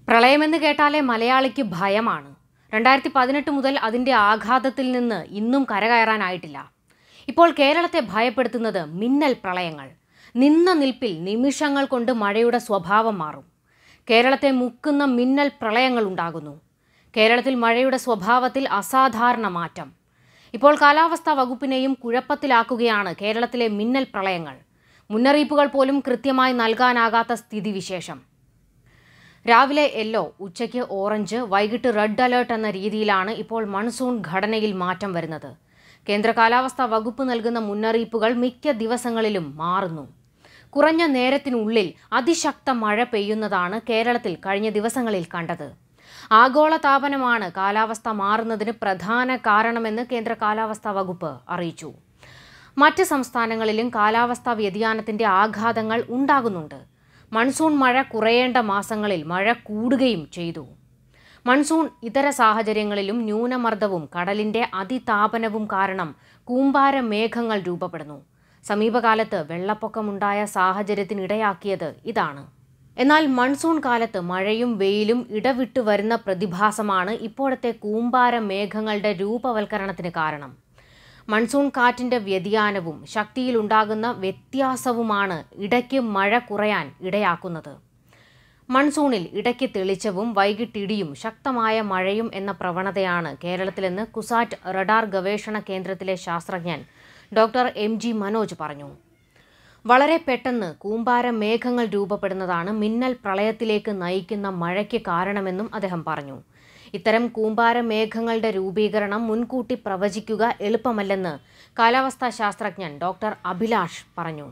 പ്രളയമെന്ന് കേട്ടാലേ മലയാളിക്ക് ഭയമാണ് രണ്ടായിരത്തി പതിനെട്ട് മുതൽ അതിൻ്റെ ആഘാതത്തിൽ നിന്ന് ഇന്നും കരകയറാനായിട്ടില്ല ഇപ്പോൾ കേരളത്തെ ഭയപ്പെടുത്തുന്നത് മിന്നൽ പ്രളയങ്ങൾ നിന്ന നിൽപ്പിൽ നിമിഷങ്ങൾ കൊണ്ട് മഴയുടെ സ്വഭാവം മാറും കേരളത്തെ മുക്കുന്ന മിന്നൽ പ്രളയങ്ങൾ ഉണ്ടാകുന്നു കേരളത്തിൽ മഴയുടെ സ്വഭാവത്തിൽ അസാധാരണ മാറ്റം ഇപ്പോൾ കാലാവസ്ഥാ വകുപ്പിനെയും കുഴപ്പത്തിലാക്കുകയാണ് കേരളത്തിലെ മിന്നൽ പ്രളയങ്ങൾ മുന്നറിയിപ്പുകൾ പോലും കൃത്യമായി നൽകാനാകാത്ത സ്ഥിതിവിശേഷം രാവിലെ യെല്ലോ ഉച്ചയ്ക്ക് ഓറഞ്ച് വൈകിട്ട് റെഡ് അലേർട്ട് എന്ന രീതിയിലാണ് ഇപ്പോൾ മൺസൂൺ ഘടനയിൽ മാറ്റം വരുന്നത് കേന്ദ്ര കാലാവസ്ഥാ വകുപ്പ് നൽകുന്ന മുന്നറിയിപ്പുകൾ മിക്ക ദിവസങ്ങളിലും മാറുന്നു കുറഞ്ഞ നേരത്തിനുള്ളിൽ അതിശക്ത മഴ പെയ്യുന്നതാണ് കേരളത്തിൽ കഴിഞ്ഞ ദിവസങ്ങളിൽ കണ്ടത് ആഗോള താപനമാണ് കാലാവസ്ഥ മാറുന്നതിന് പ്രധാന കാരണമെന്ന് കേന്ദ്ര കാലാവസ്ഥാ വകുപ്പ് അറിയിച്ചു മറ്റ് സംസ്ഥാനങ്ങളിലും കാലാവസ്ഥാ വ്യതിയാനത്തിന്റെ ആഘാതങ്ങൾ ഉണ്ടാകുന്നുണ്ട് മൺസൂൺ മഴ കുറയേണ്ട മാസങ്ങളിൽ മഴ കൂടുകയും ചെയ്തു മൺസൂൺ ഇതര സാഹചര്യങ്ങളിലും ന്യൂനമർദ്ദവും കടലിന്റെ അതിതാപനവും കാരണം കൂമ്പാര മേഘങ്ങൾ രൂപപ്പെടുന്നു സമീപകാലത്ത് വെള്ളപ്പൊക്കമുണ്ടായ സാഹചര്യത്തിനിടയാക്കിയത് ഇതാണ് എന്നാൽ മൺസൂൺ കാലത്ത് മഴയും വെയിലും ഇടവിട്ട് വരുന്ന പ്രതിഭാസമാണ് ഇപ്പോഴത്തെ കൂമ്പാര മേഘങ്ങളുടെ രൂപവൽക്കരണത്തിന് കാരണം മൺസൂൺ കാറ്റിന്റെ വ്യതിയാനവും ശക്തിയിലുണ്ടാകുന്ന വ്യത്യാസവുമാണ് ഇടയ്ക്ക് മഴ കുറയാൻ ഇടയാക്കുന്നത് മൺസൂണിൽ ഇടയ്ക്ക് തെളിച്ചവും വൈകിട്ടിടിയും ശക്തമായ മഴയും എന്ന പ്രവണതയാണ് കേരളത്തിലെന്ന് കുസാറ്റ് റഡാർ ഗവേഷണ കേന്ദ്രത്തിലെ ശാസ്ത്രജ്ഞൻ ഡോക്ടർ എം ജി മനോജ് പറഞ്ഞു വളരെ പെട്ടെന്ന് കൂമ്പാര മേഘങ്ങൾ രൂപപ്പെടുന്നതാണ് മിന്നൽ പ്രളയത്തിലേക്ക് നയിക്കുന്ന മഴയ്ക്ക് കാരണമെന്നും അദ്ദേഹം പറഞ്ഞു ഇത്തരം കൂമ്പാര മേഘങ്ങളുടെ രൂപീകരണം മുൻകൂട്ടി പ്രവചിക്കുക എളുപ്പമല്ലെന്ന് കാലാവസ്ഥാ ശാസ്ത്രജ്ഞൻ ഡോക്ടർ അഭിലാഷ് പറഞ്ഞു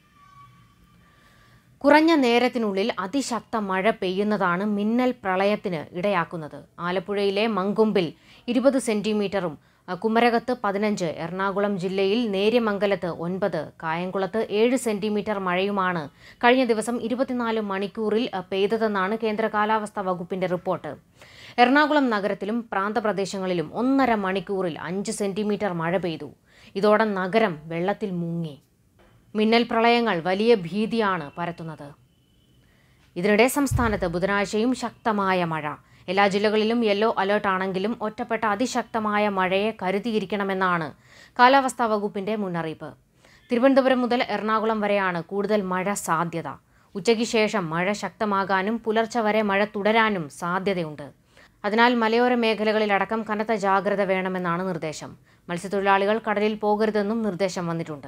കുറഞ്ഞ നേരത്തിനുള്ളിൽ അതിശക്ത മഴ പെയ്യുന്നതാണ് മിന്നൽ പ്രളയത്തിന് ഇടയാക്കുന്നത് ആലപ്പുഴയിലെ മങ്കൊമ്പിൽ ഇരുപത് സെന്റിമീറ്ററും അഹ് കുമരകത്ത് പതിനഞ്ച് എറണാകുളം ജില്ലയിൽ നേര്യമംഗലത്ത് ഒൻപത് കായംകുളത്ത് ഏഴ് സെന്റിമീറ്റർ മഴയുമാണ് കഴിഞ്ഞ ദിവസം ഇരുപത്തിനാല് മണിക്കൂറിൽ അഹ് പെയ്തതെന്നാണ് കേന്ദ്ര കാലാവസ്ഥാ വകുപ്പിന്റെ റിപ്പോർട്ട് എറണാകുളം നഗരത്തിലും പ്രാന്തപ്രദേശങ്ങളിലും ഒന്നര മണിക്കൂറിൽ അഞ്ച് സെന്റിമീറ്റർ മഴ പെയ്തു ഇതോടെ നഗരം വെള്ളത്തിൽ മുങ്ങി മിന്നൽ പ്രളയങ്ങൾ വലിയ ഭീതിയാണ് പരത്തുന്നത് ഇതിനിടെ സംസ്ഥാനത്ത് ബുധനാഴ്ചയും ശക്തമായ മഴ എല്ലാ ജില്ലകളിലും യെല്ലോ അലേർട്ട് ആണെങ്കിലും ഒറ്റപ്പെട്ട അതിശക്തമായ മഴയെ കരുതിയിരിക്കണമെന്നാണ് കാലാവസ്ഥാ വകുപ്പിന്റെ മുന്നറിയിപ്പ് തിരുവനന്തപുരം മുതൽ എറണാകുളം വരെയാണ് കൂടുതൽ മഴ സാധ്യത ഉച്ചയ്ക്ക് ശേഷം മഴ ശക്തമാകാനും പുലർച്ചെ വരെ മഴ തുടരാനും സാധ്യതയുണ്ട് അതിനാൽ മലയോര മേഖലകളിലടക്കം കനത്ത ജാഗ്രത വേണമെന്നാണ് നിർദ്ദേശം മത്സ്യത്തൊഴിലാളികൾ കടലിൽ പോകരുതെന്നും നിർദ്ദേശം വന്നിട്ടുണ്ട്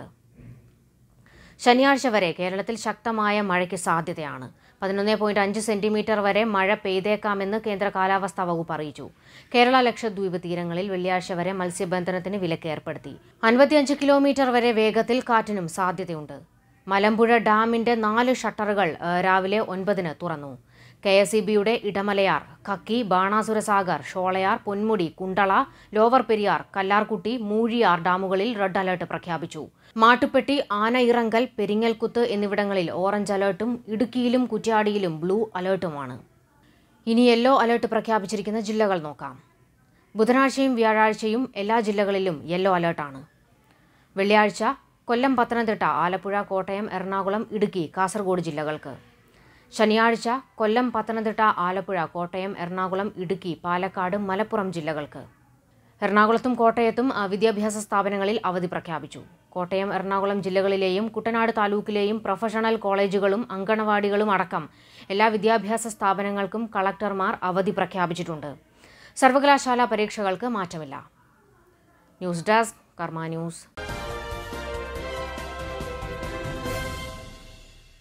ശനിയാഴ്ച വരെ കേരളത്തിൽ ശക്തമായ മഴയ്ക്ക് സാധ്യതയാണ് പതിനൊന്ന് പോയിന്റ് അഞ്ച് സെന്റിമീറ്റർ വരെ മഴ പെയ്തേക്കാമെന്ന് കേന്ദ്ര കാലാവസ്ഥാ വകുപ്പ് അറിയിച്ചു കേരള ലക്ഷദ്വീപ് തീരങ്ങളിൽ വെള്ളിയാഴ്ച വരെ മത്സ്യബന്ധനത്തിന് വിലക്ക് ഏർപ്പെടുത്തി അൻപത്തിയഞ്ച് കിലോമീറ്റർ വരെ വേഗത്തിൽ കാറ്റിനും സാധ്യതയുണ്ട് മലമ്പുഴ ഡാമിന്റെ നാല് ഷട്ടറുകൾ ഏഹ്, രാവിലെ ഒൻപതിന് തുറന്നു കെ എസ് ഇ ബിയുടെ ഇടമലയാർ കക്കി ബാണാസുര സാഗർ ഷോളയാർ പൊന്മുടി കുണ്ടള ലോവർ പെരിയാർ കല്ലാർകുട്ടി മൂഴിയാർ ഡാമുകളിൽ റെഡ് അലർട്ട് പ്രഖ്യാപിച്ചു മാട്ടുപ്പെട്ടി ആനയിറങ്കൽ പെരിങ്ങൽകുത്ത് എന്നിവിടങ്ങളിൽ ഓറഞ്ച് അലർട്ടും ഇടുക്കിയിലും കുറ്റ്യാടിയിലും ബ്ലൂ അലർട്ടുമാണ് ഇനി യെല്ലോ അലർട്ട് പ്രഖ്യാപിച്ചിരിക്കുന്ന ജില്ലകൾ നോക്കാം ബുധനാഴ്ചയും വ്യാഴാഴ്ചയും എല്ലാ ജില്ലകളിലും യെല്ലോ അലർട്ടാണ് വെള്ളിയാഴ്ച കൊല്ലം പത്തനംതിട്ട ആലപ്പുഴ കോട്ടയം എറണാകുളം ഇടുക്കി കാസർഗോഡ് ജില്ലകൾക്ക് ശനിയാഴ്ച കൊല്ലം പത്തനംതിട്ട ആലപ്പുഴ കോട്ടയം എറണാകുളം ഇടുക്കി പാലക്കാട് മലപ്പുറം ജില്ലകൾക്ക് എറണാകുളത്തും കോട്ടയത്തും ആ, വിദ്യാഭ്യാസ സ്ഥാപനങ്ങളിൽ അവധി പ്രഖ്യാപിച്ചു കോട്ടയം എറണാകുളം ജില്ലകളിലെയും കുട്ടനാട് താലൂക്കിലെയും പ്രൊഫഷണൽ കോളേജുകളും അങ്കണവാടികളും അടക്കം എല്ലാ വിദ്യാഭ്യാസ സ്ഥാപനങ്ങൾക്കും കളക്ടർമാർ അവധി പ്രഖ്യാപിച്ചിട്ടുണ്ട് സർവകലാശാല പരീക്ഷകൾക്ക് മാറ്റമില്ല ന്യൂസ് ഡെസ്ക് കർമ്മ ന്യൂസ്